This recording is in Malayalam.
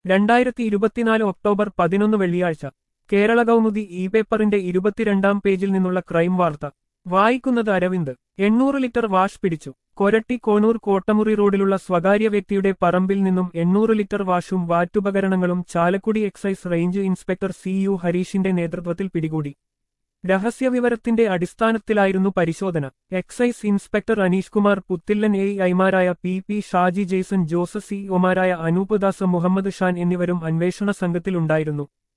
രണ്ടായിരത്തി ഇരുപത്തിനാല് ഒക്ടോബർ പതിനൊന്ന് വെള്ളിയാഴ്ച കേരള കൗമുദി ഇ പേപ്പറിന്റെ ഇരുപത്തിരണ്ടാം പേജിൽ നിന്നുള്ള ക്രൈം വാർത്ത വായിക്കുന്നത് അരവിന്ദ് എണ്ണൂറ് ലിറ്റർ വാഷ് പിടിച്ചു കൊരട്ടി കോണൂർ കോട്ടമുറി റോഡിലുള്ള സ്വകാര്യ വ്യക്തിയുടെ പറമ്പിൽ നിന്നും എണ്ണൂറ് ലിറ്റർ വാഷും വാറ്റുപകരണങ്ങളും Chalakudy excise range inspector C U ഹരീഷിന്റെ നേതൃത്വത്തിൽ പിടികൂടി രഹസ്യവിവരത്തിന്റെ അടിസ്ഥാനത്തിലായിരുന്നു പരിശോധന excise inspector Aneesh Kumar Puthillan A ഐമാരായ P P Shaji Jaison Joseph C ഒമാരായ അനൂപ് ദാസ് മുഹമ്മദ് ഷാൻ എന്നിവരും അന്വേഷണ സംഘത്തിലുണ്ടായിരുന്നു